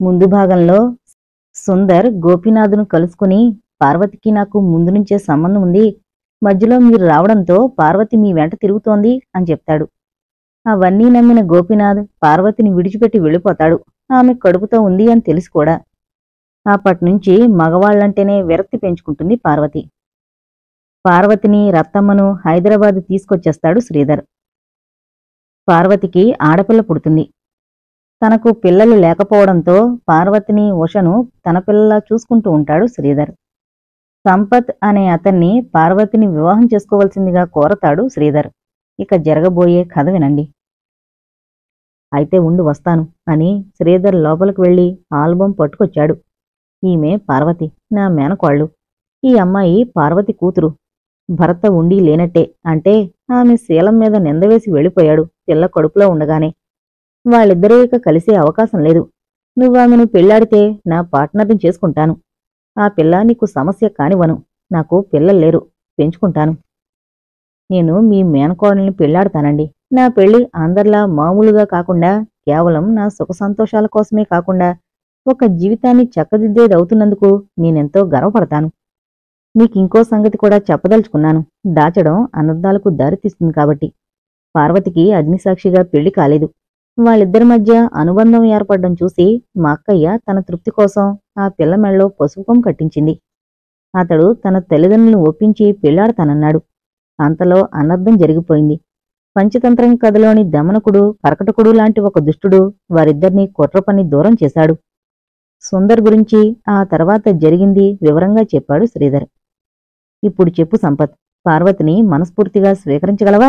ముందు భాగంలో సుందర్ గోపీనాథును కలుసుకుని పార్వతికి నాకు ముందు నుంచే సంబంధం ఉంది మధ్యలో మీరు రావడంతో పార్వతి మీ వెంట తిరుగుతోంది అని చెప్తాడు అవన్నీ నమ్మిన గోపీనాథ్ పార్వతిని విడిచిపెట్టి వెళ్ళిపోతాడు ఆమె కడుపుతో ఉంది అని తెలిసి కూడా అప్పట్నుంచి మగవాళ్లంటేనే విరక్తి పెంచుకుంటుంది పార్వతి పార్వతిని రత్తమ్మను హైదరాబాద్ తీసుకొచ్చేస్తాడు శ్రీధర్ పార్వతికి ఆడపిల్ల పుడుతుంది తనకు పిల్లలు లేకపోవడంతో పార్వతిని ఉషను తన పిల్లలా చూసుకుంటూ ఉంటాడు శ్రీధర్ సంపత్ అనే అతన్ని పార్వతిని వివాహం చేసుకోవాల్సిందిగా కోరతాడు శ్రీధర్ ఇక జరగబోయే కథ వినండి అయితే ఉండి వస్తాను అని శ్రీధర్ లోపలికి వెళ్ళి ఆల్బం పట్టుకొచ్చాడు ఈమె పార్వతి నా మేనకోళ్ళు ఈ అమ్మాయి పార్వతి కూతురు భర్త ఉండి లేనట్టే అంటే ఆమె శీలం మీద నిందవేసి వెళ్ళిపోయాడు పిల్ల కడుపులో ఉండగానే వాళ్ళిద్దరూ ఇక కలిసే అవకాశం లేదు నువ్వు ఆమెను పెళ్లాడితే నా పార్ట్నర్ని చేసుకుంటాను ఆ పిల్ల నీకు సమస్య కానివను నాకు పిల్లలు లేరు పెంచుకుంటాను నేను మీ మేనకోడల్ని పెళ్లాడతానండి నా పెళ్లి అందరిలా మామూలుగా కాకుండా కేవలం నా సుఖ సంతోషాల కోసమే కాకుండా ఒక జీవితాన్ని చక్కదిద్దేది అవుతున్నందుకు నేనెంతో గర్వపడతాను నీకింకో సంగతి కూడా చెప్పదలుచుకున్నాను దాచడం అనర్థాలకు దారితీస్తుంది కాబట్టి పార్వతికి అగ్నిసాక్షిగా పెళ్లి కాలేదు వాళ్ళిద్దరి మధ్య అనుబంధం ఏర్పడడం చూసి మా అక్కయ్య తన తృప్తి కోసం ఆ పిల్ల మెళ్ళలో పసుపుకం కట్టించింది అతడు తన తల్లిదండ్రులను ఒప్పించి పెళ్లాడతానన్నాడు అంతలో అనర్థం జరిగిపోయింది పంచతంత్రం కథలోని దమనకుడు కర్కటకుడు లాంటి ఒక దుష్టుడు వారిద్దరినీ కుట్రపని దూరం చేశాడు సుందర్ గురించి ఆ తర్వాత జరిగింది వివరంగా చెప్పాడు శ్రీధర్ ఇప్పుడు చెప్పు సంపత్ పార్వతిని మనస్ఫూర్తిగా స్వీకరించగలవా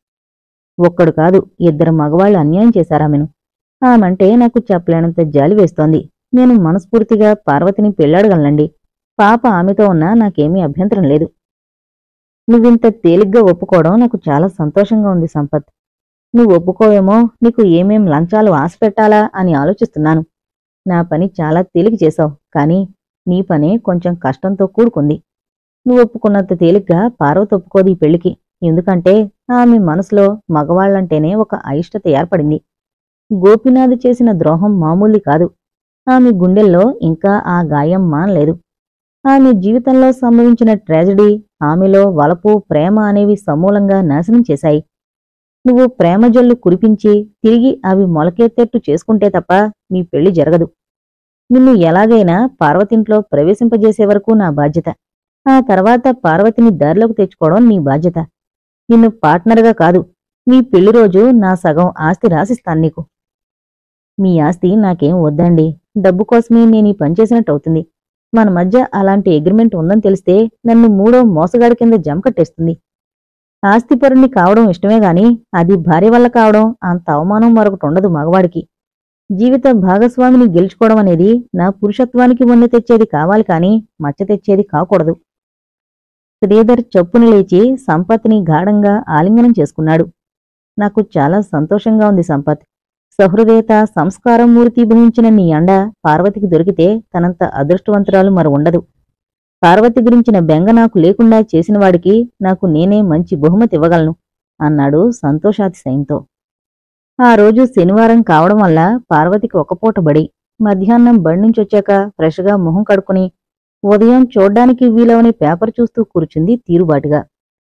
ఒక్కడు కాదు ఇద్దరు మగవాళ్ళు అన్యాయం చేశారామెను ఆమంటే నాకు చెప్పలేనంత జాలి వేస్తోంది నేను మనస్ఫూర్తిగా పార్వతిని పెళ్లాడగలనండి పాప ఆమెతో ఉన్నా నాకేమీ అభ్యంతరం లేదు నువ్వింత తేలిగ్గా ఒప్పుకోవడం నాకు చాలా సంతోషంగా ఉంది సంపత్ నువ్వు ఒప్పుకోవేమో నీకు ఏమేం లంచాలు ఆశ పెట్టాలా అని ఆలోచిస్తున్నాను నా పని చాలా తేలిక చేశావు కానీ నీ పనే కొంచెం కష్టంతో కూడుకుంది నువ్వు ఒప్పుకున్నంత తేలిగ్గా పార్వతి ఒప్పుకోదు ఈ పెళ్లికి ఎందుకంటే ఆమె మనసులో మగవాళ్లంటేనే ఒక అయిష్టత ఏర్పడింది గోపినాథ్ చేసిన ద్రోహం మామూలు కాదు ఆమె గుండెల్లో ఇంకా ఆ గాయం మానలేదు ఆమె జీవితంలో సంభవించిన ట్రాజడీ ఆమెలో వలపు ప్రేమ అనేవి సమూలంగా నాశనం చేశాయి నువ్వు ప్రేమ జల్లు కురిపించి తిరిగి అవి మొలకెత్తేట్టు చేసుకుంటే తప్ప నీ పెళ్లి జరగదు నిన్ను ఎలాగైనా పార్వతింట్లో ప్రవేశింపజేసే వరకు నా బాధ్యత ఆ తర్వాత పార్వతిని దారిలోకి తెచ్చుకోవడం నీ బాధ్యత నిన్ను పార్ట్నర్గా కాదు నీ పెళ్లి రోజు నా సగం ఆస్తి రాసిస్తాను నీకు మీ ఆస్తి నాకేం వద్దండి డబ్బు కోసమే నేను ఈ పని చేసినట్టు అవుతుంది మన మధ్య అలాంటి అగ్రిమెంట్ ఉందని తెలిస్తే నన్ను మూడో మోసగాడి కింద జమ కట్టేస్తుంది ఆస్తిపరుణ్ణి కావడం ఇష్టమే గాని అది భార్య వల్ల కావడం అంత అవమానం మరొకటి ఉండదు మగవాడికి జీవిత భాగస్వామిని గెలుచుకోవడం అనేది నా పురుషత్వానికి వన్నె తెచ్చేది కావాలి కాని మచ్చ తెచ్చేది కాకూడదు శ్రీధర్ చప్పున లేచి సంపత్ని గాఢంగా ఆలింగనం చేసుకున్నాడు నాకు చాలా సంతోషంగా ఉంది సంపత్ సహృదయత సంస్కారం మూర్తి భవించిన నీ అండ పార్వతికి దొరికితే తనంత అదృష్టవంతురాలు మరి ఉండదు పార్వతి గురించిన బెంగ నాకు లేకుండా చేసినవాడికి నాకు నేనే మంచి బహుమతి ఇవ్వగలను అన్నాడు సంతోషాతిశయంతో ఆ రోజు శనివారం కావడం వల్ల పార్వతికి ఒక పూట బడి మధ్యాహ్నం బడి నుంచి వచ్చాక ఫ్రెష్గా మొహం కడుక్కుని ఉదయం చూడ్డానికి వీలవని పేపర్ చూస్తూ కూర్చుంది తీరుబాటుగా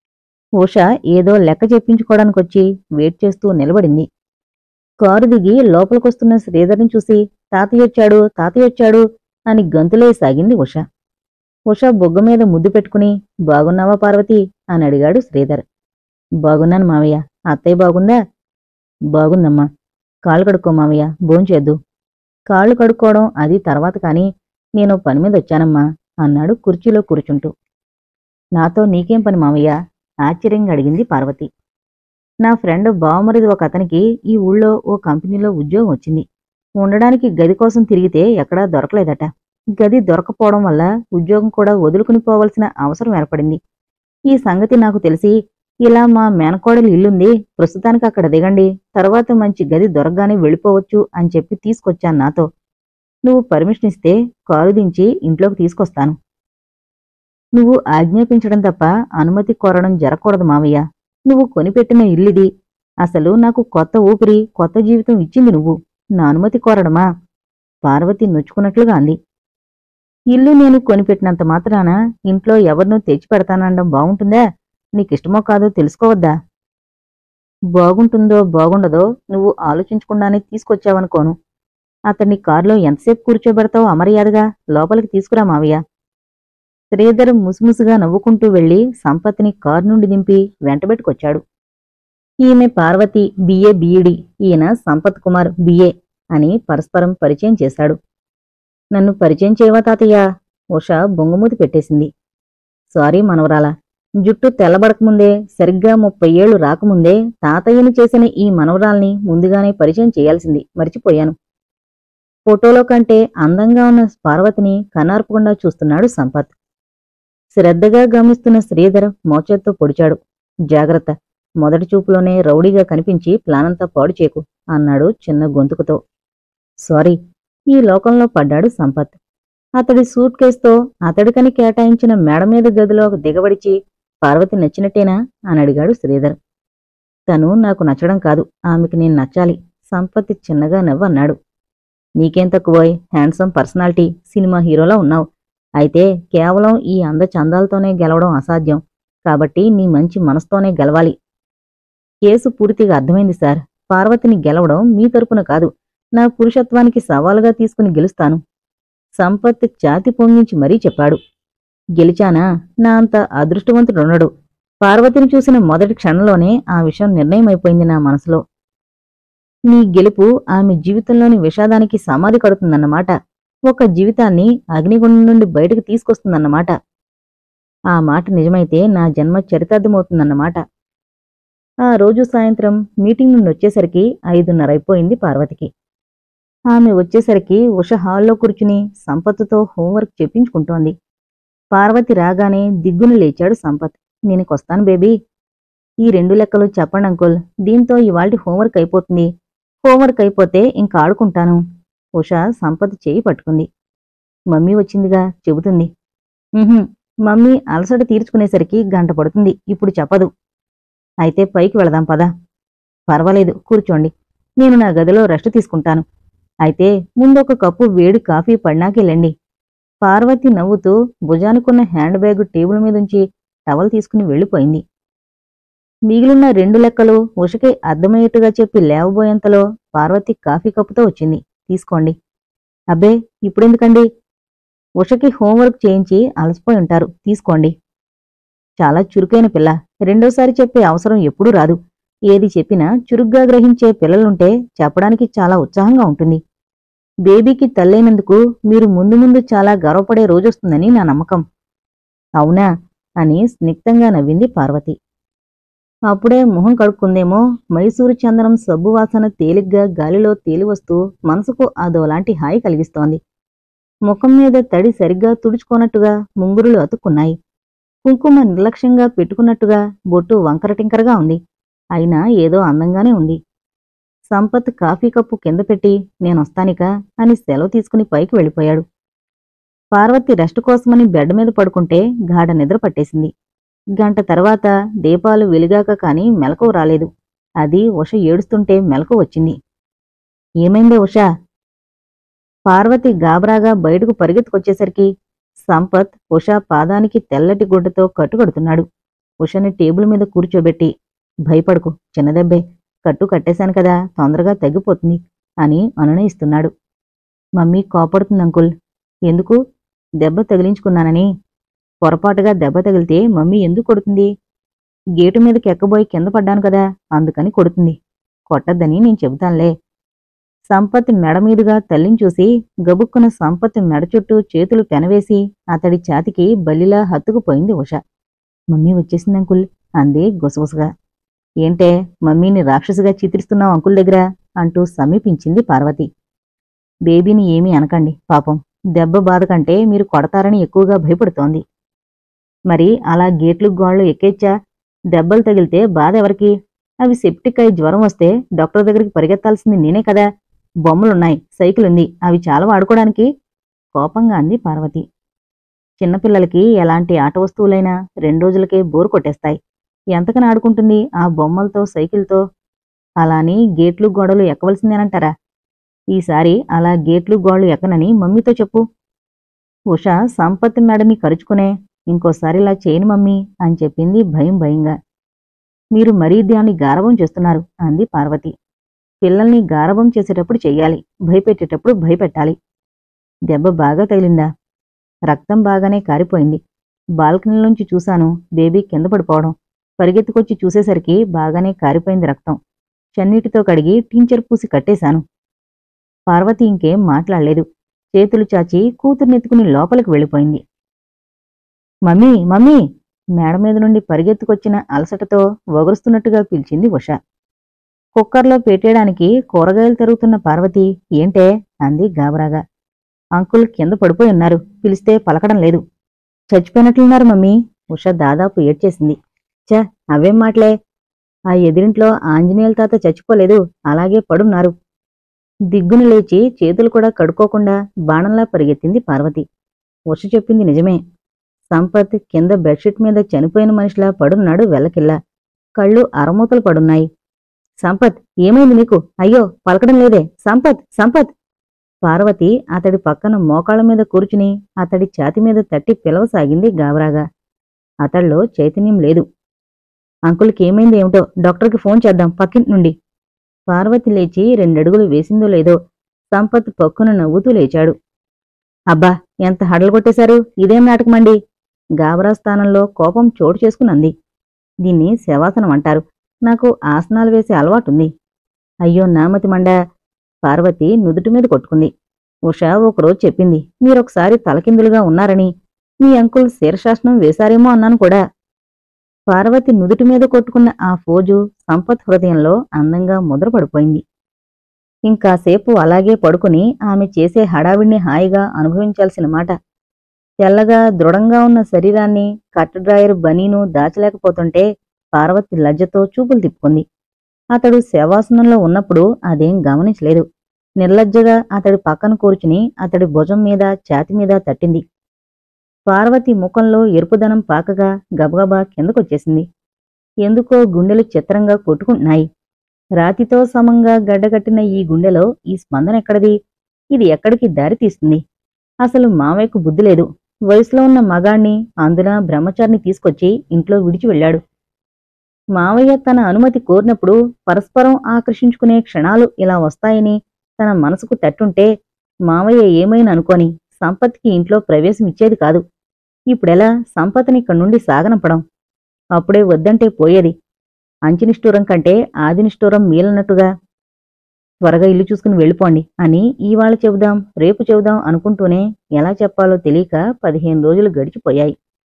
ఉష ఏదో లెక్క చెప్పించుకోవడానికొచ్చి వెయిట్ చేస్తూ నిలబడింది కారు దిగి లోపలికొస్తున్న శ్రీధర్ని చూసి తాతయ్యొచ్చాడు తాతయ్యొచ్చాడు అని గంతులే సాగింది ఉష ఉష బొగ్గ మీద ముద్దు పెట్టుకుని బాగున్నావా పార్వతి అని అడిగాడు శ్రీధర్ బాగున్నాను మావయ్య అత్తయ్య బాగుందా బాగుందమ్మా కాళ్ళు కడుక్కో మావయ్య భోంచేద్దు కాళ్ళు కడుక్కోవడం అది తర్వాత కాని నేను పని మీద వచ్చానమ్మా అన్నాడు కుర్చీలో కూర్చుంటూ నాతో నీకేం పని మావయ్య ఆశ్చర్యంగా అడిగింది పార్వతి నా ఫ్రెండ్ బావమరిది ఒక అతనికి ఈ ఊళ్ళో ఓ కంపెనీలో ఉద్యోగం వచ్చింది ఉండడానికి గది కోసం తిరిగితే ఎక్కడా దొరకలేదట గది దొరకపోవడం వల్ల ఉద్యోగం కూడా వదులుకుని పోవలసిన అవసరం ఏర్పడింది ఈ సంగతి నాకు తెలిసి ఇలా మా మేనకోడలి ఇల్లుంది ప్రస్తుతానికి అక్కడ దిగండి తర్వాత మంచి గది దొరకగానే వెళ్ళిపోవచ్చు అని చెప్పి తీసుకొచ్చాను నాతో నువ్వు పర్మిషన్ ఇస్తే కారు దించి ఇంట్లోకి తీసుకొస్తాను నువ్వు ఆజ్ఞాపించడం తప్ప అనుమతి కోరడం జరగకూడదు మావయ్య నువ్వు కొనిపెట్టిన ఇల్లిది అసలు నాకు కొత్త ఊపిరి కొత్త జీవితం ఇచ్చింది నువ్వు నా అనుమతి కోరడమా పార్వతి నొచ్చుకున్నట్లుగా అంది ఇల్లు నేను కొనిపెట్టినంత మాత్రాన ఇంట్లో ఎవరినూ తెచ్చిపెడతానడం బాగుంటుందా నీకిష్టమో కాదో తెలుసుకోవద్దా బాగుంటుందో బాగుండదో నువ్వు ఆలోచించకుండానే తీసుకొచ్చావనుకోను అతన్ని కారులో ఎంతసేపు కూర్చోబెడతావు అమర్యాదగా లోపలికి తీసుకురా మావయ్య శ్రీధర్ ముసుముసుగా నవ్వుకుంటూ వెళ్లి సంపత్ని కారు నుండి దింపి వెంటబెట్టుకొచ్చాడు ఈమె పార్వతి బిఏ బిఈడి ఈయన సంపత్ కుమార్ బిఏ అని పరస్పరం పరిచయం చేశాడు నన్ను పరిచయం చేయవా తాతయ్య ఉష బొంగుమూతి పెట్టేసింది సారీ మనవరాల జుట్టు తెల్లబడకముందే సరిగ్గా ముప్పై ఏళ్లు రాకముందే తాతయ్యని చేసిన ఈ మనవరాల్ని ముందుగానే పరిచయం చేయాల్సింది మర్చిపోయాను ఫోటోలో కంటే అందంగా ఉన్న పార్వతిని కన్నార్పకుండా చూస్తున్నాడు సంపత్ శ్రద్ధగా గమనిస్తున్న శ్రీధర్ మోచేత్తో పొడిచాడు జాగ్రత్త మొదటి చూపులోనే రౌడీగా కనిపించి ప్లానంతా పాడు చేకు అన్నాడు చిన్న గొంతుకుతో సారీ ఈ లోకంలో పడ్డాడు సంపత్ అతడి సూట్ కేసుతో అతడికని కేటాయించిన మేడ మీద గదిలో దిగబడిచి పార్వతి నచ్చినట్టేనా అని అడిగాడు శ్రీధర్ తను నాకు నచ్చడం కాదు ఆమెకి నేను నచ్చాలి సంపత్ చిన్నగా నవ్వన్నాడు నీకేం తక్కువోయ్ హ్యాండ్సమ్ పర్సనాలిటీ సినిమా హీరోలా ఉన్నావు అయితే కేవలం ఈ అందచందాలతోనే గెలవడం అసాధ్యం కాబట్టి నీ మంచి మనసుతోనే గెలవాలి కేసు పూర్తిగా అర్థమైంది సార్ పార్వతిని గెలవడం మీ తరపున కాదు నా పురుషత్వానికి సవాలుగా తీసుకుని గెలుస్తాను సంపత్ ఛాతి పొంగించి మరీ చెప్పాడు గెలిచానా నా అంత అదృష్టవంతుడున్నడు పార్వతిని చూసిన మొదటి క్షణంలోనే ఆ విషయం నిర్ణయమైపోయింది నా మనసులో నీ గెలుపు ఆమె జీవితంలోని విషాదానికి సమాధి కడుతుందన్నమాట ఒక జీవితాన్ని అగ్నిగుండం నుండి బయటకు తీసుకొస్తుందన్నమాట ఆ మాట నిజమైతే నా జన్మ చరితార్థమవుతుందన్నమాట ఆ రోజు సాయంత్రం మీటింగ్ నుండి వచ్చేసరికి ఐదున్నర అయిపోయింది పార్వతికి ఆమె వచ్చేసరికి ఉష హాల్లో కూర్చుని సంపత్తుతో హోంవర్క్ చెప్పించుకుంటోంది పార్వతి రాగానే దిగ్గున లేచాడు సంపత్ నేనికొస్తాను బేబీ ఈ రెండు లెక్కలు చెప్పండి అంకుల్ దీంతో ఇవాల్టి హోంవర్క్ అయిపోతుంది హోంవర్క్ అయిపోతే ఇంక ఆడుకుంటాను ఉష సంపత్ చేయి పట్టుకుంది మమ్మీ వచ్చిందిగా చెబుతుంది "ఉహుం, మమ్మీ అలసట తీర్చుకునేసరికి గంట పడుతుంది ఇప్పుడు చెప్పదు అయితే పైకి వెళదాం పదా పర్వాలేదు కూర్చోండి నేను నా గదిలో రెస్ట్ తీసుకుంటాను అయితే ముందొక కప్పు వేడి కాఫీ పడినాకెళ్ళండి పార్వతి నవ్వుతూ భుజానుకున్న హ్యాండ్ బ్యాగ్ టేబుల్ మీదుంచి టవల్ తీసుకుని వెళ్ళిపోయింది మిగిలిన రెండు లెక్కలు ఉషకి అర్థమయ్యేట్టుగా చెప్పి లేవబోయేంతలో పార్వతి కాఫీ కప్పుతో వచ్చింది తీసుకోండి అబ్బే ఇప్పుడెందుకండి ఉషకి హోంవర్క్ చేయించి అలసిపోయి ఉంటారు తీసుకోండి చాలా చురుకైన పిల్ల రెండోసారి చెప్పే అవసరం ఎప్పుడూ రాదు ఏది చెప్పినా చురుగ్గా గ్రహించే పిల్లలుంటే చెప్పడానికి చాలా ఉత్సాహంగా ఉంటుంది బేబీకి తల్లైనందుకు మీరు ముందు ముందు చాలా గర్వపడే రోజొస్తుందని నా నమ్మకం అవునా అని స్నిగ్ధంగా నవ్వింది పార్వతి అప్పుడే మొహం కడుక్కుందేమో మైసూరు చందనం సబ్బు వాసన తేలిగ్గా గాలిలో తేలివస్తూ మనసుకు అదోలాంటి హాయి కలిగిస్తోంది ముఖం మీద తడి సరిగ్గా తుడుచుకోనట్టుగా ముంగురులు అతుక్కున్నాయి కుంకుమ నిర్లక్ష్యంగా పెట్టుకున్నట్టుగా బొట్టు వంకరటింకరగా ఉంది అయినా ఏదో అందంగానే ఉంది సంపత్ కాఫీ కప్పు కింద పెట్టి నేనొస్తానిక అని సెలవు తీసుకుని పైకి వెళ్ళిపోయాడు పార్వతి రెస్ట్ కోసమని బెడ్ మీద పడుకుంటే గాఢ నిద్ర పట్టేసింది గంట తర్వాత దీపాలు వెలిగాక కాని మెలకు రాలేదు అది ఉష ఏడుస్తుంటే మెలకు వచ్చింది ఏమైందే ఉష పార్వతి గాబరాగా బయటకు పరిగెత్తుకొచ్చేసరికి సంపత్ ఉష పాదానికి తెల్లటి గుడ్డతో కట్టుకడుతున్నాడు ఉషని టేబుల్ మీద కూర్చోబెట్టి భయపడకు చిన్నదెబ్బే కట్టు కట్టేశాను కదా తొందరగా తగ్గిపోతుంది అని అనునయిస్తున్నాడు మమ్మీ కోపడుతుంది అంకుల్ ఎందుకు దెబ్బ తగిలించుకున్నానని పొరపాటుగా దెబ్బ తగిలితే మమ్మీ ఎందుకు కొడుతుంది గేటు మీదకి ఎక్కబోయి కింద పడ్డాను కదా అందుకని కొడుతుంది కొట్టద్దని నేను చెబుతానులే సంపత్ మెడ మీదుగా తల్లిని చూసి గబుక్కున సంపత్ మెడ చుట్టూ చేతులు పెనవేసి అతడి ఛాతికి బల్లిలా హత్తుకుపోయింది ఉష మమ్మీ వచ్చేసింది అంకుల్ అంది గుసగుసగా ఏంటే మమ్మీని రాక్షసిగా చిత్రిస్తున్నావు అంకుల్ దగ్గర అంటూ సమీపించింది పార్వతి బేబీని ఏమీ అనకండి పాపం దెబ్బ బాధ కంటే మీరు కొడతారని ఎక్కువగా భయపడుతోంది మరి అలా గేట్లు గోళ్ళు ఎక్కేచ్చా దెబ్బలు తగిలితే బాధ ఎవరికి అవి సెప్టిక్ అయి జ్వరం వస్తే డాక్టర్ దగ్గరికి పరిగెత్తాల్సింది నేనే కదా బొమ్మలున్నాయి సైకిల్ ఉంది అవి చాలా వాడుకోవడానికి కోపంగా అంది పార్వతి చిన్నపిల్లలకి ఎలాంటి ఆట వస్తువులైనా రెండు రోజులకే బోరు కొట్టేస్తాయి ఎంతకని ఆడుకుంటుంది ఆ బొమ్మలతో సైకిల్తో అలాని గేట్లు గోడలు ఎక్కవలసిందేనంటారా ఈసారి అలా గేట్లు గోళ్లు ఎక్కనని మమ్మీతో చెప్పు ఉష సంపత్ మెడని కరుచుకునే ఇంకోసారి ఇలా చేయను మమ్మీ అని చెప్పింది భయం భయంగా మీరు మరీ దాన్ని గారవం చేస్తున్నారు అంది పార్వతి పిల్లల్ని గారవం చేసేటప్పుడు చెయ్యాలి భయపెట్టేటప్పుడు భయపెట్టాలి దెబ్బ బాగా తగిలిందా రక్తం బాగానే కారిపోయింది బాల్కనీలోంచి చూశాను బేబీ కింద పడిపోవడం పరిగెత్తుకొచ్చి చూసేసరికి బాగానే కారిపోయింది రక్తం చన్నీటితో కడిగి టించర్ పూసి కట్టేశాను పార్వతి ఇంకేం మాట్లాడలేదు చేతులు చాచి కూతుర్నెత్తుకుని లోపలికి వెళ్ళిపోయింది మమ్మీ మమ్మీ మేడ మీద నుండి పరిగెత్తుకొచ్చిన అలసటతో వగరుస్తున్నట్టుగా పిలిచింది ఉష కుక్కర్లో పెట్టేయడానికి కూరగాయలు తరుగుతున్న పార్వతి ఏంటే అంది గాబరాగా అంకుల్ కింద పడిపోయి ఉన్నారు పిలిస్తే పలకడం లేదు చచ్చిపోయినట్లున్నారు మమ్మీ ఉష దాదాపు ఏడ్చేసింది చ అవేం మాటలే ఆ ఎదిరింట్లో ఆంజనేయుల తాత చచ్చిపోలేదు అలాగే పడున్నారు దిగ్గున లేచి చేతులు కూడా కడుక్కోకుండా బాణంలా పరిగెత్తింది పార్వతి ఉష చెప్పింది నిజమే సంపత్ కింద బెడ్షీట్ మీద చనిపోయిన మనిషిలా పడున్నాడు వెల్లకిల్లా కళ్ళు అరమూతలు పడున్నాయి సంపత్ ఏమైంది నీకు అయ్యో పలకడం లేదే సంపత్ సంపత్ పార్వతి అతడి పక్కన మోకాళ్ళ మీద కూర్చుని అతడి ఛాతి మీద తట్టి పిలవసాగింది గాబరాగా అతడిలో చైతన్యం లేదు అంకుల్కి ఏమైంది ఏమిటో డాక్టర్కి ఫోన్ చేద్దాం పక్కింటి నుండి పార్వతి లేచి రెండడుగులు వేసిందో లేదో సంపత్ పక్కున నవ్వుతూ లేచాడు అబ్బా ఎంత హడలు కొట్టేశారు ఇదేం నాటకమండి గాబరా స్థానంలో కోపం చోటు చేసుకునంది దీన్ని శవాసనం అంటారు నాకు ఆసనాలు వేసే అలవాటుంది అయ్యో నామతి మండ పార్వతి నుదుటి మీద కొట్టుకుంది ఉష ఒకరోజు చెప్పింది మీరొకసారి తలకిందులుగా ఉన్నారని మీ అంకుల్ శీర్షాసనం వేశారేమో అన్నాను కూడా పార్వతి నుదుటి మీద కొట్టుకున్న ఆ ఫోజు సంపత్ హృదయంలో అందంగా ముద్రపడిపోయింది ఇంకాసేపు అలాగే పడుకుని ఆమె చేసే హడావిడిని హాయిగా అనుభవించాల్సిన మాట తెల్లగా దృఢంగా ఉన్న శరీరాన్ని కట్టడ్రాయర్ బనీను దాచలేకపోతుంటే పార్వతి లజ్జతో చూపులు తిప్పుకుంది అతడు శవాసనంలో ఉన్నప్పుడు అదేం గమనించలేదు నిర్లజ్జగా అతడి పక్కన కూర్చుని అతడి భుజం మీద ఛాతి మీద తట్టింది పార్వతి ముఖంలో ఎరుపుదనం పాకగా గబగబా కిందకొచ్చేసింది ఎందుకో గుండెలు చిత్రంగా కొట్టుకుంటున్నాయి రాతితో సమంగా గడ్డగట్టిన ఈ గుండెలో ఈ స్పందన ఎక్కడిది ఇది ఎక్కడికి దారి తీస్తుంది అసలు మామయ్యకు బుద్ధి లేదు వయసులో ఉన్న మగాణ్ణి అందున బ్రహ్మచారిని తీసుకొచ్చి ఇంట్లో విడిచి వెళ్ళాడు మావయ్య తన అనుమతి కోరినప్పుడు పరస్పరం ఆకర్షించుకునే క్షణాలు ఇలా వస్తాయని తన మనసుకు తట్టుంటే మావయ్య ఏమైనా అనుకోని సంపత్కి ఇంట్లో ప్రవేశం ఇచ్చేది కాదు ఇప్పుడెలా సంపత్ని ఇక్కడి నుండి సాగనంపడం అప్పుడే వద్దంటే పోయేది అంచినిష్ఠూరం కంటే ఆదినిష్ఠూరం మీలన్నట్టుగా త్వరగా ఇల్లు చూసుకుని వెళ్ళిపోండి అని ఇవాళ చెబుదాం రేపు చెబుదాం అనుకుంటూనే ఎలా చెప్పాలో తెలియక పదిహేను రోజులు గడిచిపోయాయి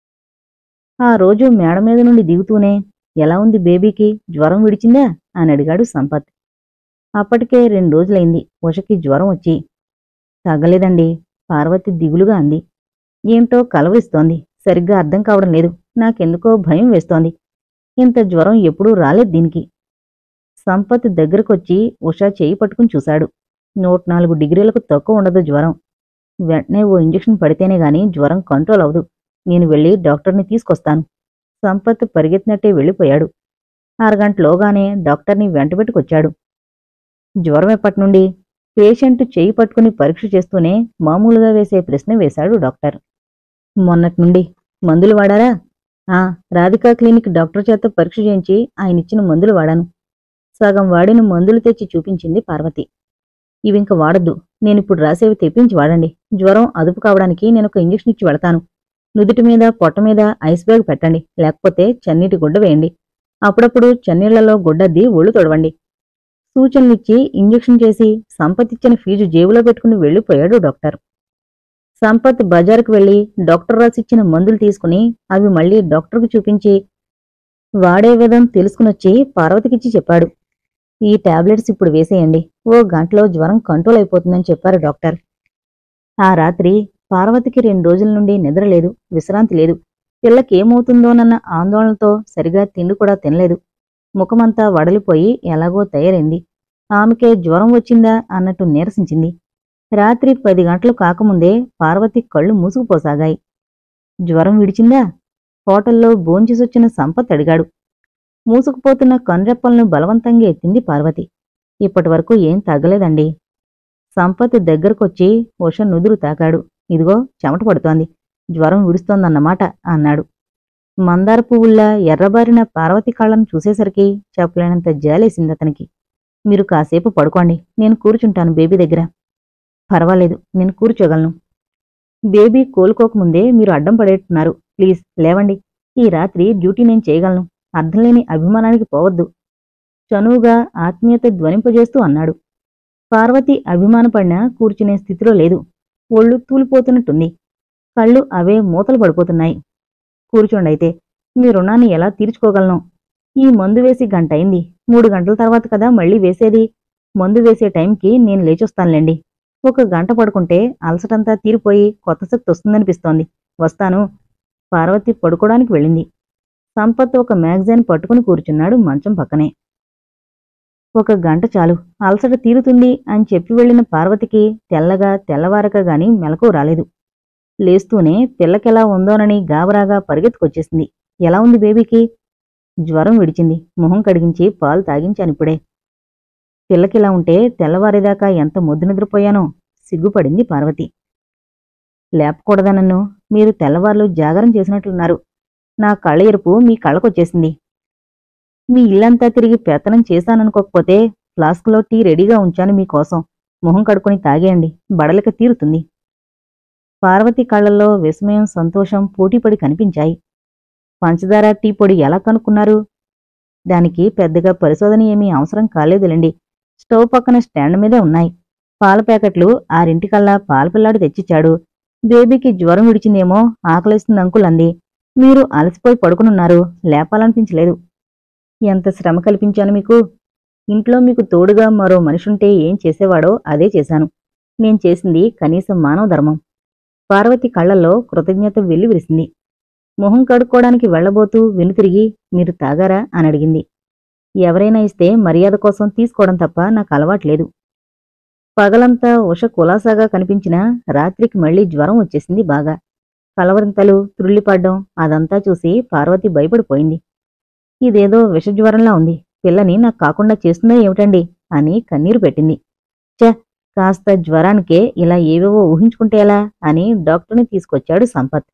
ఆ రోజు మేడ మీద నుండి దిగుతూనే ఎలా ఉంది బేబీకి జ్వరం విడిచిందా అని అడిగాడు సంపత్ అప్పటికే రెండు రోజులైంది ఉషకి జ్వరం వచ్చి తగ్గలేదండి పార్వతి దిగులుగా అంది ఏంటో కలవరిస్తోంది సరిగ్గా అర్థం కావడం లేదు నాకెందుకో భయం వేస్తోంది ఇంత జ్వరం ఎప్పుడూ రాలేదు దీనికి సంపత్ దగ్గరకొచ్చి ఉషా చేయి పట్టుకుని చూశాడు నూట నాలుగు డిగ్రీలకు తక్కువ ఉండదు జ్వరం వెంటనే ఓ ఇంజెక్షన్ పడితేనే గాని జ్వరం కంట్రోల్ అవ్వదు నేను వెళ్ళి డాక్టర్ని తీసుకొస్తాను సంపత్ పరిగెత్తినట్టే వెళ్ళిపోయాడు అరగంటలోగానే డాక్టర్ని వెంటబెట్టుకొచ్చాడు జ్వరం ఎప్పటి నుండి పేషెంట్ చేయి పట్టుకుని పరీక్ష చేస్తూనే మామూలుగా వేసే ప్రశ్న వేశాడు డాక్టర్ మొన్నటి నుండి మందులు వాడారా ఆ రాధికా క్లినిక్ డాక్టర్ చేత పరీక్ష చేయించి ఆయన ఇచ్చిన మందులు వాడాను సగం వాడిన మందులు తెచ్చి చూపించింది పార్వతి ఇవింక వాడొద్దు నేనిప్పుడు రాసేవి తెప్పించి వాడండి జ్వరం అదుపు కావడానికి నేను ఒక ఇంజెక్షన్ ఇచ్చి వెళతాను నుదుటి మీద పొట్ట మీద ఐస్ బ్యాగ్ పెట్టండి లేకపోతే చన్నీటి గుడ్డ వేయండి అప్పుడప్పుడు చన్నీళ్లలో గుడ్డద్ది ఒళ్ళు తొడవండి సూచనలిచ్చి ఇంజెక్షన్ చేసి సంపత్ ఇచ్చిన ఫీజు జేబులో పెట్టుకుని వెళ్ళిపోయాడు డాక్టర్ సంపత్ బజారుకు వెళ్లి డాక్టర్ రాసిచ్చిన మందులు తీసుకుని అవి మళ్ళీ డాక్టర్కు చూపించి వాడే విధం తెలుసుకునొచ్చి పార్వతికిచ్చి చెప్పాడు ఈ టాబ్లెట్స్ ఇప్పుడు వేసేయండి ఓ గంటలో జ్వరం కంట్రోల్ అయిపోతుందని చెప్పారు డాక్టర్ ఆ రాత్రి పార్వతికి రెండు రోజుల నుండి నిద్ర లేదు విశ్రాంతి లేదు పిల్లకేమవుతుందోనన్న ఆందోళనతో సరిగా తిండి కూడా తినలేదు ముఖమంతా వడలిపోయి ఎలాగో తయారైంది ఆమెకే జ్వరం వచ్చిందా అన్నట్టు నీరసించింది రాత్రి పది గంటలు కాకముందే పార్వతి కళ్ళు మూసుకుపోసాగాయి జ్వరం విడిచిందా హోటల్లో భోంచేసొచ్చిన సంపత్ అడిగాడు మూసుకుపోతున్న కనురెప్పలను బలవంతంగా ఎత్తింది పార్వతి ఇప్పటివరకు ఏం తగ్గలేదండి సంపత్ దగ్గరకొచ్చి ఉష నుదురు తాకాడు ఇదిగో చెమట పడుతోంది జ్వరం విడుస్తోందన్నమాట అన్నాడు మందార పువ్వుల్లా ఎర్రబారిన పార్వతి కళ్ళను చూసేసరికి చెప్పలేనంత జాలేసింది అతనికి మీరు కాసేపు పడుకోండి నేను కూర్చుంటాను బేబీ దగ్గర పర్వాలేదు నేను కూర్చోగలను బేబీ కోలుకోకముందే మీరు అడ్డం పడేట్టున్నారు ప్లీజ్ లేవండి ఈ రాత్రి డ్యూటీ నేను చేయగలను అర్థంలేని అభిమానానికి పోవద్దు చనువుగా ఆత్మీయత ధ్వనింపజేస్తూ అన్నాడు పార్వతి అభిమానపడినా కూర్చునే స్థితిలో లేదు ఒళ్ళు తూలిపోతున్నట్టుంది కళ్ళు అవే మూతలు పడిపోతున్నాయి కూర్చోండైతే మీ రుణాన్ని ఎలా తీర్చుకోగలను ఈ మందు వేసి గంట అయింది మూడు గంటల తర్వాత కదా మళ్ళీ వేసేది మందు వేసే టైంకి నేను లేచొస్తానులేండి ఒక గంట పడుకుంటే అలసటంతా తీరిపోయి కొత్త శక్తి వస్తుందనిపిస్తోంది వస్తాను పార్వతి పడుకోవడానికి వెళ్ళింది సంపత్ ఒక మ్యాగజైన్ పట్టుకుని కూర్చున్నాడు మంచం పక్కనే ఒక గంట చాలు అలసట తీరుతుంది అని చెప్పి వెళ్ళిన పార్వతికి తెల్లగా తెల్లవారక గాని మెలకు రాలేదు లేస్తూనే పిల్లకెలా ఉందోనని గాబరాగా పరిగెత్తుకొచ్చేసింది ఎలా ఉంది బేబీకి జ్వరం విడిచింది మొహం కడిగించి పాలు తాగించానిప్పుడే పిల్లకిలా ఉంటే తెల్లవారేదాకా ఎంత ముద్దు నిద్రపోయానో సిగ్గుపడింది పార్వతి లేపకూడదా నన్ను మీరు తెల్లవార్లు జాగరం చేసినట్లున్నారు నా కళ్ళ ఎరుపు మీ కళ్ళకొచ్చేసింది మీ ఇల్లంతా తిరిగి పెత్తనం చేశాననుకోకపోతే ఫ్లాస్క్లో టీ రెడీగా ఉంచాను మీకోసం మొహం కడుకొని తాగేయండి బడలిక తీరుతుంది పార్వతి కళ్ళల్లో విస్మయం సంతోషం పోటీపడి కనిపించాయి పంచదార టీ పొడి ఎలా కనుక్కున్నారు దానికి పెద్దగా పరిశోధన ఏమీ అవసరం కాలేదులేండి స్టవ్ పక్కన స్టాండ్ మీదే ఉన్నాయి పాల ప్యాకెట్లు ఆరింటికల్లా పాల పిల్లాడు తెచ్చిచ్చాడు బేబీకి జ్వరం విడిచిందేమో ఆకలేస్తుంది అంకుల్ అంది మీరు అలసిపోయి పడుకునున్నారు లేపాలనిపించలేదు ఎంత శ్రమ కల్పించాను మీకు ఇంట్లో మీకు తోడుగా మరో మనిషుంటే ఏం చేసేవాడో అదే చేశాను నేను చేసింది కనీసం మానవ ధర్మం పార్వతి కళ్ళల్లో కృతజ్ఞత వెల్లివిరిసింది మొహం కడుక్కోవడానికి వెళ్లబోతూ వెనుతిరిగి మీరు తాగారా అని అడిగింది ఎవరైనా ఇస్తే మర్యాద కోసం తీసుకోవడం తప్ప నాకు అలవాట్లేదు పగలంతా ఉష కులాసాగా కనిపించినా రాత్రికి మళ్ళీ జ్వరం వచ్చేసింది బాగా కలవరింతలు త్రుళ్ళిపడ్డం అదంతా చూసి పార్వతి భయపడిపోయింది ఇదేదో విషజ్వరంలా ఉంది పిల్లని నాకు కాకుండా చేస్తుందా ఏమిటండి అని కన్నీరు పెట్టింది చ కాస్త జ్వరానికే ఇలా ఏవేవో ఊహించుకుంటే ఎలా అని డాక్టర్ని తీసుకొచ్చాడు సంపత్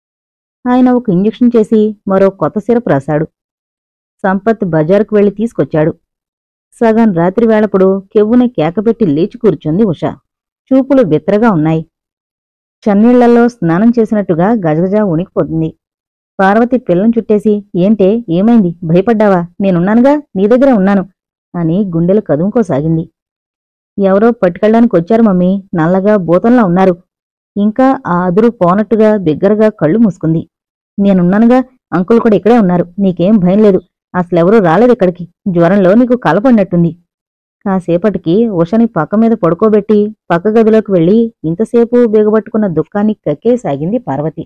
ఆయన ఒక ఇంజెక్షన్ చేసి మరో కొత్త సిరప్ రాశాడు సంపత్ బజారుకు వెళ్లి తీసుకొచ్చాడు సగం రాత్రి వేళప్పుడు కెవ్వున కేకపెట్టి లేచి కూర్చుంది ఉష చూపులు బిత్తరగా ఉన్నాయి చన్నీళ్లలో స్నానం చేసినట్టుగా గజగజ ఉణికిపోతుంది పార్వతి పిల్లను చుట్టేసి ఏంటే ఏమైంది భయపడ్డావా నేనున్నానుగా నీ దగ్గర ఉన్నాను అని గుండెలు కదుముకోసాగింది ఎవరో పట్టుకెళ్ళడానికి వచ్చారు మమ్మీ నల్లగా బోతంలా ఉన్నారు ఇంకా ఆ అదురు పోనట్టుగా బిగ్గరగా కళ్ళు మూసుకుంది నేనున్నానుగా అంకుల్ కూడా ఇక్కడే ఉన్నారు నీకేం భయం లేదు అసలెవరూ రాలేదు ఇక్కడికి జ్వరంలో నీకు కలపడినట్టుంది కాసేపటికి ఉషని పక్క మీద పడుకోబెట్టి పక్క గదిలోకి వెళ్లి ఇంతసేపు బిగబట్టుకున్న దుఃఖాన్ని కక్కేసాగింది పార్వతి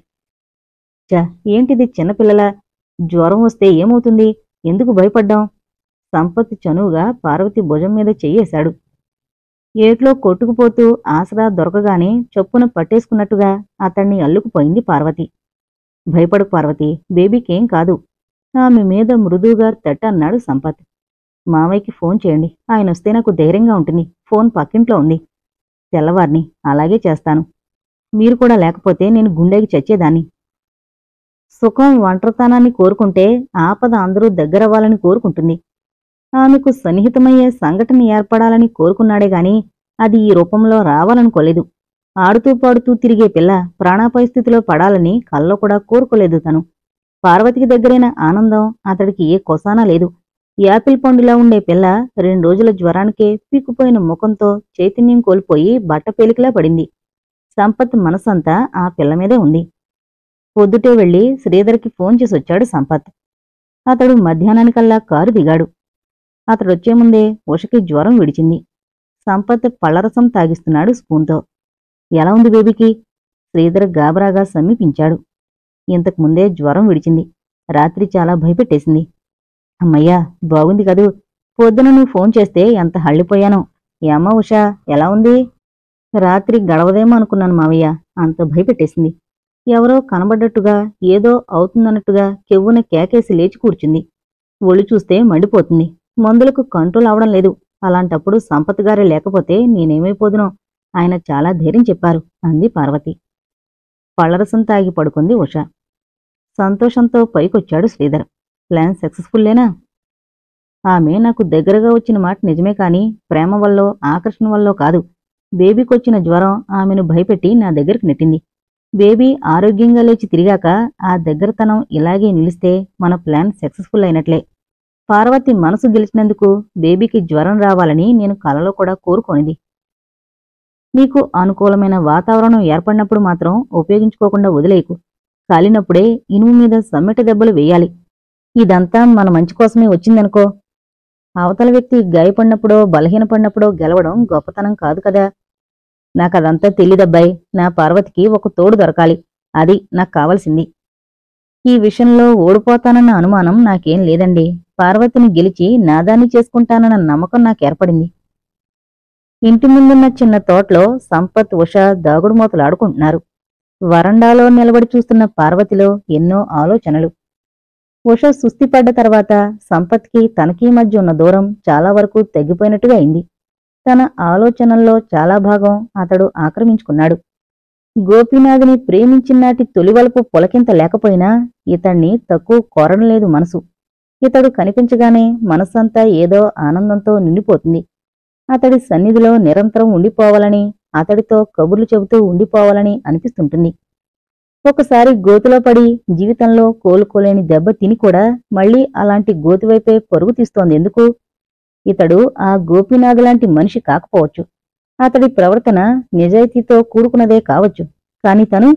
చ ఏంటిది చిన్నపిల్లల జ్వరం వస్తే ఏమవుతుంది ఎందుకు భయపడ్డాం సంపత్ చనువుగా పార్వతి భుజం మీద చెయ్యేశాడు ఏట్లో కొట్టుకుపోతూ ఆసరా దొరకగానే చొప్పున పట్టేసుకున్నట్టుగా అతన్ని అల్లుకుపోయింది పార్వతి భయపడకు పార్వతి బేబీకేం కాదు ఆమె మీద మృదువుగా తట్ట అన్నాడు సంపత్ మావయ్యకి ఫోన్ చేయండి ఆయన వస్తే నాకు ధైర్యంగా ఉంటుంది ఫోన్ పక్కింట్లో ఉంది తెల్లవారిని అలాగే చేస్తాను మీరు కూడా లేకపోతే నేను గుండెకి చచ్చేదాన్ని సుఖం ఒంటరితనాన్ని కోరుకుంటే ఆపద అందరూ దగ్గరవ్వాలని కోరుకుంటుంది ఆమెకు సన్నిహితమయ్యే సంఘటన ఏర్పడాలని కోరుకున్నాడే గాని అది ఈ రూపంలో రావాలనుకోలేదు ఆడుతూ పాడుతూ తిరిగే పిల్ల ప్రాణాపాయ స్థితిలో పడాలని కల్లో కూడా కోరుకోలేదు తను పార్వతికి దగ్గరైన ఆనందం అతడికి ఏ కొసానా లేదు యాపిల్ పండులా ఉండే పిల్ల రెండు రోజుల జ్వరానికే పీక్కుపోయిన ముఖంతో చైతన్యం కోల్పోయి బట్ట పేలికలా పడింది సంపత్ మనసంతా ఆ పిల్ల మీదే ఉంది పొద్దుటే వెళ్లి శ్రీధర్కి ఫోన్ చేసి వచ్చాడు సంపత్ అతడు మధ్యాహ్నానికల్లా కారు దిగాడు అతడొచ్చే ముందే ఉషకి జ్వరం విడిచింది సంపత్ పళ్ళరసం తాగిస్తున్నాడు స్పూన్తో ఎలా ఉంది బేబీకి శ్రీధర్ గాబరాగా సమీపించాడు ఇంతకు ముందే జ్వరం విడిచింది రాత్రి చాలా భయపెట్టేసింది అమ్మయ్యా బాగుంది కదూ పొద్దున నువ్వు ఫోన్ చేస్తే ఎంత హళ్ళిపోయానో ఏమ్మా ఉషా ఎలా ఉంది రాత్రి గడవదేమో అనుకున్నాను మావయ్య అంత భయపెట్టేసింది ఎవరో కనబడ్డట్టుగా ఏదో అవుతుందన్నట్టుగా కెవ్వున కేకేసి లేచి కూర్చుంది ఒళ్ళు చూస్తే మండిపోతుంది మందులకు కంట్రోల్ అవడం లేదు అలాంటప్పుడు సంపత్ గారే లేకపోతే నేనేమైపోదునో ఆయన చాలా ధైర్యం చెప్పారు అంది పార్వతి పళ్ళరసం తాగి పడుకుంది ఉష సంతోషంతో పైకొచ్చాడు శ్రీధర్ ప్లాన్ సక్సెస్ఫుల్లేనా ఆమె నాకు దగ్గరగా వచ్చిన మాట నిజమే కాని ప్రేమ వల్లో ఆకర్షణ వల్లో కాదు బేబీకొచ్చిన జ్వరం ఆమెను భయపెట్టి నా దగ్గరికి నెట్టింది బేబీ ఆరోగ్యంగా లేచి తిరిగాక ఆ దగ్గరతనం ఇలాగే నిలిస్తే మన ప్లాన్ సక్సెస్ఫుల్ అయినట్లే పార్వతి మనసు గెలిచినందుకు బేబీకి జ్వరం రావాలని నేను కలలో కూడా కోరుకోనిది నీకు అనుకూలమైన వాతావరణం ఏర్పడినప్పుడు మాత్రం ఉపయోగించుకోకుండా వదిలేయకు కాలినప్పుడే ఇనుము మీద సమ్మెట దెబ్బలు వేయాలి ఇదంతా మన మంచి కోసమే వచ్చిందనుకో అవతల వ్యక్తి గాయపడినప్పుడో బలహీనపడినప్పుడో గెలవడం గొప్పతనం కాదు కదా నాకదంతా తెలీదబ్బాయి నా పార్వతికి ఒక తోడు దొరకాలి అది నాకు కావలసింది ఈ విషయంలో ఓడిపోతానన్న అనుమానం నాకేం లేదండి పార్వతిని గెలిచి నాదాన్ని చేసుకుంటానన్న నమ్మకం నాకు ఏర్పడింది ఇంటి ముందున్న చిన్న తోటలో సంపత్ ఉష దాగుడు మూతలాడుకుంటున్నారు వరండాలో నిలబడి చూస్తున్న పార్వతిలో ఎన్నో ఆలోచనలు ఉష సుస్థిపడ్డ తర్వాత సంపత్కి తనకీ మధ్య ఉన్న దూరం చాలా వరకు తగ్గిపోయినట్టుగా అయింది తన ఆలోచనల్లో చాలా భాగం అతడు ఆక్రమించుకున్నాడు గోపీనాథుని ప్రేమించినాటి తొలివలపు పొలకింత లేకపోయినా ఇతణ్ణి తక్కువ కోరడం మనసు ఇతడు కనిపించగానే మనస్సంతా ఏదో ఆనందంతో నిండిపోతుంది అతడి సన్నిధిలో నిరంతరం ఉండిపోవాలని అతడితో కబుర్లు చెబుతూ ఉండిపోవాలని అనిపిస్తుంటుంది ఒకసారి గోతులో పడి జీవితంలో కోలుకోలేని దెబ్బ తిని కూడా మళ్ళీ అలాంటి గోతివైపే పరుగు తీస్తోంది ఎందుకు ఇతడు ఆ గోపీనాథ్ లాంటి మనిషి కాకపోవచ్చు అతడి ప్రవర్తన నిజాయితీతో కూడుకున్నదే కావచ్చు కాని తను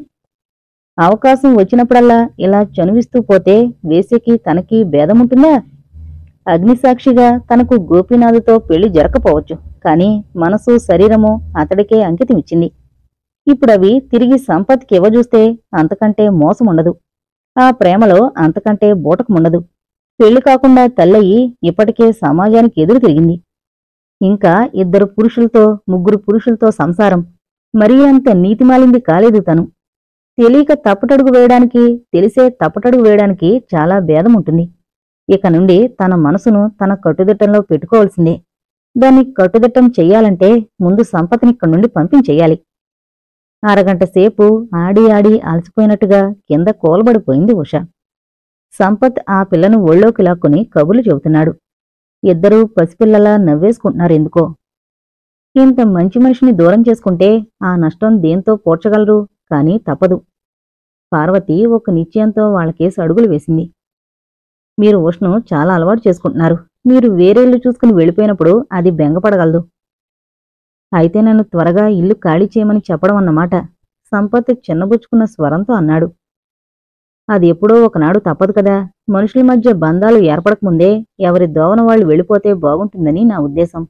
అవకాశం వచ్చినప్పుడల్లా ఇలా చనువిస్తూ పోతే వేసేకి తనకి భేదముంటుందా అగ్నిసాక్షిగా తనకు గోపీనాథుతో పెళ్లి జరగకపోవచ్చు కాని మనసు శరీరము అతడికే అంకితమిచ్చింది ఇప్పుడవి తిరిగి సంపత్కి ఇవ్వజూస్తే అంతకంటే మోసముండదు ఆ ప్రేమలో అంతకంటే బూటకముండదు పెళ్లి కాకుండా తల్లయి ఇప్పటికే సమాజానికి ఎదురు తిరిగింది ఇంకా ఇద్దరు పురుషులతో ముగ్గురు పురుషులతో సంసారం మరీ అంత నీతిమాలింది కాలేదు తను తెలియక తప్పటడుగు వేయడానికి తెలిసే తప్పటడుగు వేయడానికి చాలా భేదం ఉంటుంది ఇక నుండి తన మనసును తన కట్టుదిట్టంలో పెట్టుకోవాల్సిందే దాన్ని కట్టుదిట్టం చెయ్యాలంటే ముందు సంపత్ని ఇక్కడి నుండి పంపించెయ్యాలి అరగంట సేపు ఆడి ఆడి అలసిపోయినట్టుగా కింద కోలబడిపోయింది ఉష సంపత్ ఆ పిల్లను ఒళ్ళోకి లాక్కుని కబుర్లు చెబుతున్నాడు ఇద్దరూ పసిపిల్లలా నవ్వేసుకుంటున్నారు ఎందుకో ఇంత మంచి మనిషిని దూరం చేసుకుంటే ఆ నష్టం దేంతో పోడ్చగలరు కాని తప్పదు పార్వతి ఒక నిశ్చయంతో వాళ్ళకేసి అడుగులు వేసింది మీరు ఉష్ణం చాలా అలవాటు చేసుకుంటున్నారు మీరు వేరేళ్ళు చూసుకుని వెళ్ళిపోయినప్పుడు అది బెంగపడగలదు అయితే నన్ను త్వరగా ఇల్లు ఖాళీ చేయమని చెప్పడం అన్నమాట సంపత్ చిన్నబుచ్చుకున్న స్వరంతో అన్నాడు అది ఎప్పుడో ఒకనాడు తప్పదు కదా మనుషుల మధ్య బంధాలు ఏర్పడకముందే ఎవరి దోవన వాళ్ళు వెళ్ళిపోతే బాగుంటుందని నా ఉద్దేశం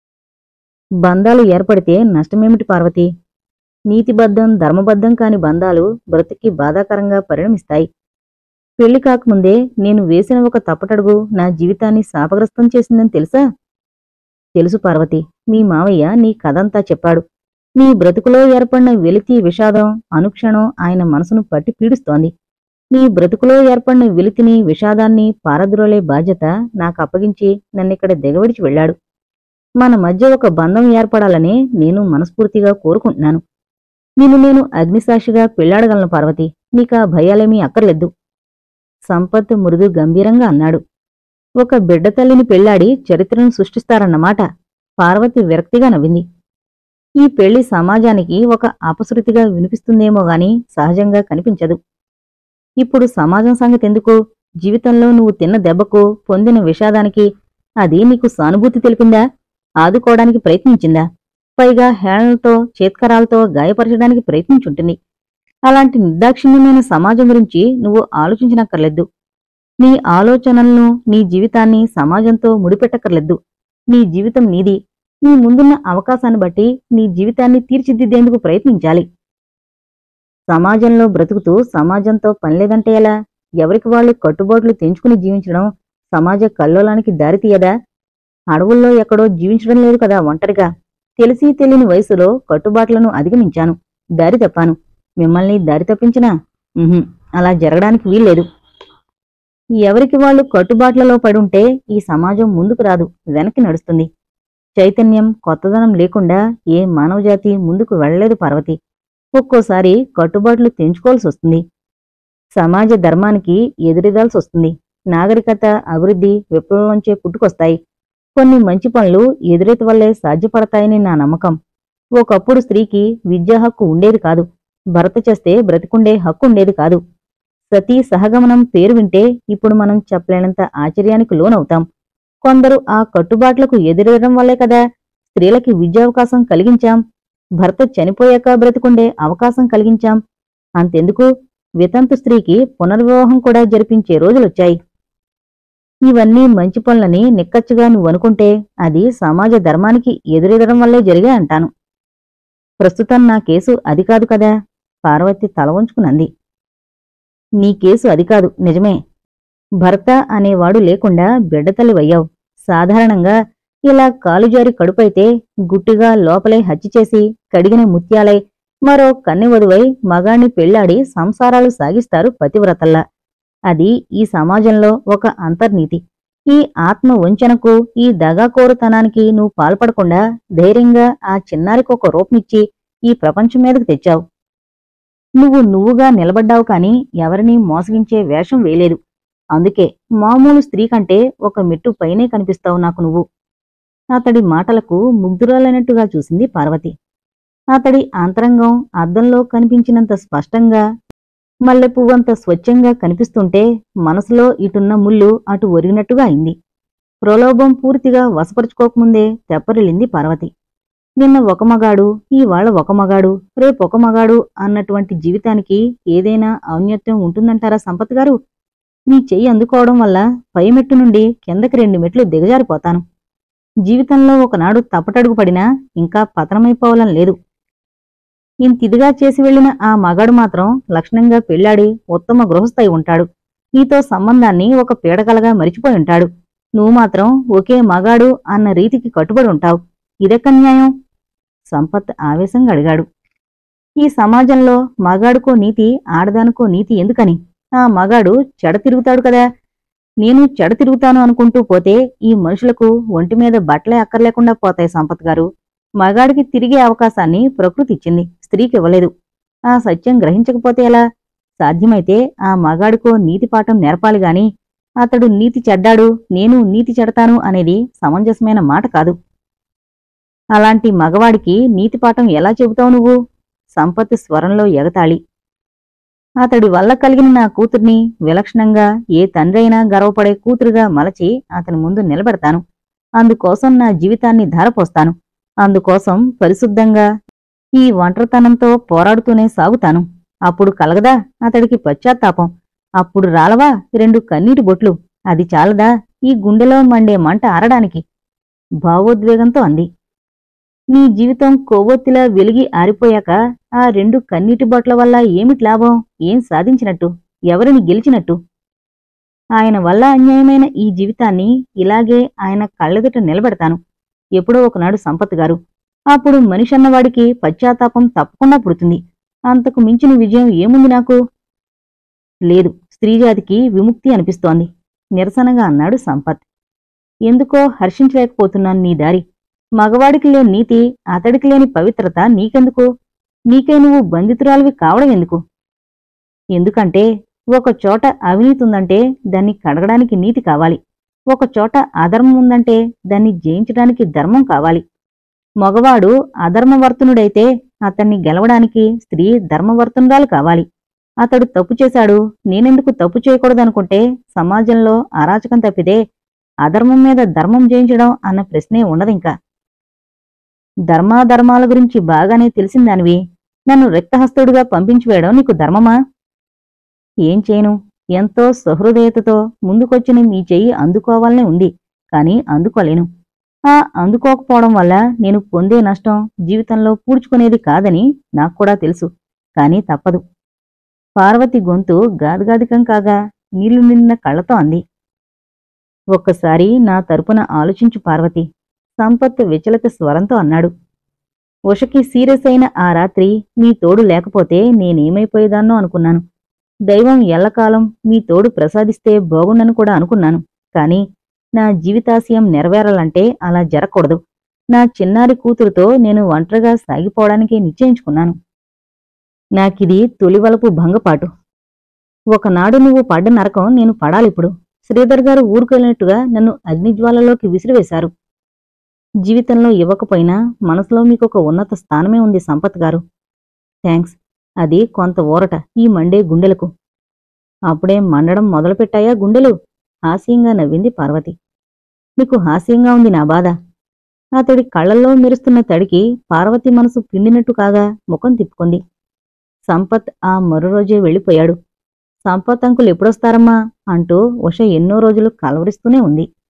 బంధాలు ఏర్పడితే నష్టమేమిటి పార్వతి నీతిబద్ధం ధర్మబద్ధం కాని బంధాలు బ్రతుక్కి బాధాకరంగా పరిణమిస్తాయి పెళ్లి కాకముందే నేను వేసిన ఒక తప్పటడుగు నా జీవితాన్ని శాపగ్రస్తం చేసిందని తెలుసా తెలుసు పార్వతి మీ మావయ్య నీ కథంతా చెప్పాడు నీ బ్రతుకులో ఏర్పడిన వెలితి విషాదం అనుక్షణం ఆయన మనసును పట్టి పీడిస్తోంది నీ బ్రతుకులో ఏర్పడిన వెలితిని విషాదాన్ని పారద్రోలే బాధ్యత నాకు అప్పగించి నన్నిక్కడ దిగవిడిచి వెళ్ళాడు మన మధ్య ఒక బంధం ఏర్పడాలని నేను మనస్ఫూర్తిగా కోరుకుంటున్నాను నిన్ను నేను అగ్నిసాక్షిగా పెళ్లాడగలను పార్వతి నీకా భయాలేమీ అక్కర్లేదు సంపత్ మృదు గంభీరంగా అన్నాడు ఒక బిడ్డ తల్లిని పెళ్లాడి చరిత్రను సృష్టిస్తారన్నమాట పార్వతి విరక్తిగా నవ్వింది ఈ పెళ్లి సమాజానికి ఒక అపశృతిగా వినిపిస్తుందేమో గాని సహజంగా కనిపించదు ఇప్పుడు సమాజం సంగతి ఎందుకు జీవితంలో నువ్వు తిన్న దెబ్బకు పొందిన విషాదానికి అది నీకు సానుభూతి తెలిపిందా ఆదుకోవడానికి ప్రయత్నించిందా పైగా హేళనలతో చేత్కరాలతో గాయపరచడానికి ప్రయత్నించుంటుంది అలాంటి నిర్దాక్షిణ్యమైన సమాజం గురించి నువ్వు ఆలోచించనక్కర్లేదు నీ ఆలోచనలను నీ జీవితాన్ని సమాజంతో ముడిపెట్టక్కర్లేదు నీ జీవితం నీది నీ ముందున్న అవకాశాన్ని బట్టి నీ జీవితాన్ని తీర్చిదిద్దేందుకు ప్రయత్నించాలి సమాజంలో బ్రతుకుతూ సమాజంతో పనిలేదంటే ఎలా ఎవరికి వాళ్ళు కట్టుబాట్లు తెంచుకుని జీవించడం సమాజ కల్లోలానికి దారితీయదా అడవుల్లో ఎక్కడో జీవించడం లేదు కదా ఒంటరిగా తెలిసి తెలియని వయసులో కట్టుబాట్లను అధిగమించాను దారి తప్పాను మిమ్మల్ని దారి తప్పించినా ఉహుం, అలా జరగడానికి వీల్లేదు ఎవరికి వాళ్ళు కట్టుబాట్లలో పడుంటే ఈ సమాజం ముందుకు రాదు వెనక్కి నడుస్తుంది చైతన్యం కొత్తదనం లేకుండా ఏ మానవజాతి ముందుకు వెళ్ళలేదు పార్వతి ఒక్కోసారి కట్టుబాట్లు తెంచుకోవాల్సి వస్తుంది సమాజ ధర్మానికి ఎదురెదాల్సి వస్తుంది నాగరికత అభివృద్ధి విప్లవంలోంచే పుట్టుకొస్తాయి కొన్ని మంచి పనులు ఎదురెతి వల్లే సాధ్యపడతాయని నా నమ్మకం ఒకప్పుడు స్త్రీకి విద్యా హక్కు ఉండేది కాదు భర్త చేస్తే బ్రతికుండే హక్కు ఉండేది కాదు సతీ సహగమనం పేరు వింటే ఇప్పుడు మనం చెప్పలేనంత ఆశ్చర్యానికి లోనవుతాం కొందరు ఆ కట్టుబాట్లకు ఎదురేయడం వల్లే కదా స్త్రీలకి విద్యావకాశం కలిగించాం భర్త చనిపోయాక బ్రతికుండే అవకాశం కలిగించాం అంతెందుకు వితంతు స్త్రీకి పునర్వివాహం కూడా జరిపించే రోజులొచ్చాయి ఇవన్నీ మంచి పనులని నిక్కచ్చుగా నువ్వనుకుంటే అది సమాజ ధర్మానికి ఎదురెదడం వల్లే జరిగే అంటాను ప్రస్తుతం నా కేసు అది కాదు కదా పార్వతి తల వంచుకునంది నీ కేసు అది కాదు నిజమే భర్త అనేవాడు లేకుండా బిడ్డతల్లివయ్యావు సాధారణంగా ఇలా కాలుజారి కడుపైతే గుట్టిగా లోపలే హత్య చేసి కడిగిన ముత్యాలై మరో కన్నెవధువై మగాణ్ణి పెళ్లాడి సంసారాలు సాగిస్తారు పతివ్రతల్లా అది ఈ సమాజంలో ఒక అంతర్నీతి ఈ ఆత్మ వంచనకు ఈ దగాకోరుతనానికి నువ్వు పాల్పడకుండా ధైర్యంగా ఆ చిన్నారికి ఒక రూపమిచ్చి ఈ ప్రపంచం మీదకు తెచ్చావు నువ్వు నువ్వుగా నిలబడ్డావు కాని ఎవరినీ మోసగించే వేషం వేయలేదు అందుకే మామూలు స్త్రీ కంటే ఒక మెట్టు పైనే కనిపిస్తావు నాకు నువ్వు అతడి మాటలకు ముగ్ధురాలైనట్టుగా చూసింది పార్వతి అతడి అంతరంగం అద్దంలో కనిపించినంత స్పష్టంగా మల్లెపువ్వంత స్వచ్ఛంగా కనిపిస్తుంటే మనసులో ఇటున్న ముళ్ళు అటు ఒరిగినట్టుగా అయింది ప్రలోభం పూర్తిగా వశపరుచుకోకముందే తెప్పరిల్లింది పార్వతి నిన్న ఒక మగాడు ఇవాళ ఒక మగాడు రేపు ఒక మగాడు అన్నటువంటి జీవితానికి ఏదైనా ఔన్నత్యం ఉంటుందంటారా సంపత్ గారు మీ చెయ్యి అందుకోవడం వల్ల పై మెట్టు నుండి కిందకి రెండు మెట్లు దిగజారిపోతాను జీవితంలో ఒకనాడు తప్పటడుగు పడినా ఇంకా పతనమైపోవాలని లేదు ఇంతిదిగా చేసి వెళ్లిన ఆ మగాడు మాత్రం లక్షణంగా పెళ్లాడి ఉత్తమ గృహస్థయి ఉంటాడు నీతో సంబంధాన్ని ఒక పీడకలగా మరిచిపోయి ఉంటాడు నువ్వు మాత్రం ఒకే మగాడు అన్న రీతికి కట్టుబడి ఉంటావు ఇదెక్క న్యాయం సంపత్ ఆవేశంగా అడిగాడు ఈ సమాజంలో మగాడుకో నీతి ఆడదానికో నీతి ఎందుకని ఆ మగాడు చెడ తిరుగుతాడు కదా నేను చెడ తిరుగుతాను అనుకుంటూ పోతే ఈ మనుషులకు ఒంటి మీద బట్టలే అక్కర్లేకుండా పోతాయి సంపత్ గారు మగాడికి తిరిగే అవకాశాన్ని ప్రకృతి ఇచ్చింది స్త్రీకి ఇవ్వలేదు ఆ సత్యం గ్రహించకపోతే ఎలా సాధ్యమైతే ఆ మగాడికో నీతి పాఠం నేర్పాలి గాని అతడు నీతి చెడ్డాడు నేను నీతి చెడతాను అనేది సమంజసమైన మాట కాదు అలాంటి మగవాడికి నీతి పాఠం ఎలా చెబుతావు నువ్వు సంపత్ స్వరంలో ఎగతాళి అతడి వల్ల కలిగిన నా కూతుర్ని విలక్షణంగా ఏ తండ్రైనా గర్వపడే కూతురుగా మలచి అతని ముందు నిలబెడతాను అందుకోసం నా జీవితాన్ని ధారపోస్తాను అందుకోసం పరిశుద్ధంగా ఈ ఒంటరితనంతో పోరాడుతూనే సాగుతాను అప్పుడు కలగదా అతడికి పశ్చాత్తాపం అప్పుడు రాలవా రెండు కన్నీటి బొట్లు అది చాలదా ఈ గుండెలో మండే మంట ఆరడానికి భావోద్వేగంతో అంది నీ జీవితం కొవ్వొత్తిలా వెలిగి ఆరిపోయాక ఆ రెండు కన్నీటి బొట్ల వల్ల ఏమిటి లాభం ఏం సాధించినట్టు ఎవరిని గెలిచినట్టు ఆయన వల్ల అన్యాయమైన ఈ జీవితాన్ని ఇలాగే ఆయన కళ్ళెదుట నిలబెడతాను ఎప్పుడో ఒకనాడు సంపత్ గారు అప్పుడు మనిషి అన్నవాడికి పశ్చాత్తాపం తప్పకుండా పుడుతుంది అంతకు మించిన విజయం ఏముంది నాకు లేదు స్త్రీజాతికి విముక్తి అనిపిస్తోంది నిరసనగా అన్నాడు సంపత్ ఎందుకో హర్షించలేకపోతున్నాను నీ దారి మగవాడికి లేని నీతి అతడికి లేని పవిత్రత నీకెందుకు నీకే నువ్వు బంధితురాలివి కావడం ఎందుకు ఎందుకంటే ఒక చోట అవినీతి ఉందంటే దాన్ని కడగడానికి నీతి కావాలి ఒక చోట అధర్మం ఉందంటే దాన్ని జయించడానికి ధర్మం కావాలి మగవాడు అధర్మవర్తనుడైతే అతన్ని గెలవడానికి స్త్రీ ధర్మవర్తనురాలు కావాలి అతడు తప్పు చేశాడు నేనెందుకు తప్పు చేయకూడదనుకుంటే సమాజంలో అరాచకం తప్పితే అధర్మం మీద ధర్మం జయించడం అన్న ప్రశ్నే ఉండదింకా ధర్మాధర్మాల గురించి బాగానే తెలిసిందానివి నన్ను రక్తహస్తుడిగా పంపించి వేయడం నీకు ధర్మమా ఏం చేయను ఎంతో సహృదయతతో ముందుకొచ్చిన మీ చెయ్యి అందుకోవాలనే ఉంది కాని అందుకోలేను ఆ అందుకోకపోవడం వల్ల నేను పొందే నష్టం జీవితంలో పూడ్చుకునేది కాదని నాకు కూడా తెలుసు కాని తప్పదు పార్వతి గొంతు గాదిగాదికం కాగా నీళ్లు నిండిన కళ్ళతో అంది ఒక్కసారి నా తరపున ఆలోచించు పార్వతి సంపత్ విచలిత స్వరంతో అన్నాడు ఉషకి సీరియస్ అయిన ఆ రాత్రి మీ తోడు లేకపోతే నేనేమైపోయేదాన్నో అనుకున్నాను దైవం ఎల్లకాలం మీ తోడు ప్రసాదిస్తే బాగుండని కూడా అనుకున్నాను కాని నా జీవితాశయం నెరవేరాలంటే అలా జరగకూడదు నా చిన్నారి కూతురుతో నేను ఒంటరిగా సాగిపోవడానికి నిశ్చయించుకున్నాను నాకిది తొలివలపు భంగపాటు ఒకనాడు నువ్వు పడ్డ నరకం నేను పడాలిప్పుడు శ్రీధర్ గారు ఊరుకెళ్ళినట్టుగా నన్ను అగ్నిజ్వాలలోకి విసిరివేశారు జీవితంలో ఇవ్వకపోయినా మనసులో మీకు ఒక ఉన్నత స్థానమే ఉంది సంపత్ గారు థ్యాంక్స్ అది కొంత ఊరట ఈ మండే గుండెలకు అప్పుడే మండడం మొదలుపెట్టాయా గుండెలు హాస్యంగా నవ్వింది పార్వతి మీకు హాస్యంగా ఉంది నా బాధ అతడి కళ్ళల్లో మెరుస్తున్న తడికి పార్వతి మనసు పిండినట్టు కాగా ముఖం తిప్పుకుంది సంపత్ ఆ మరో రోజే వెళ్ళిపోయాడు సంపత్ అంకుల్ ఎప్పుడొస్తారమ్మా అంటూ ఉష ఎన్నో రోజులు కలవరిస్తూనే ఉంది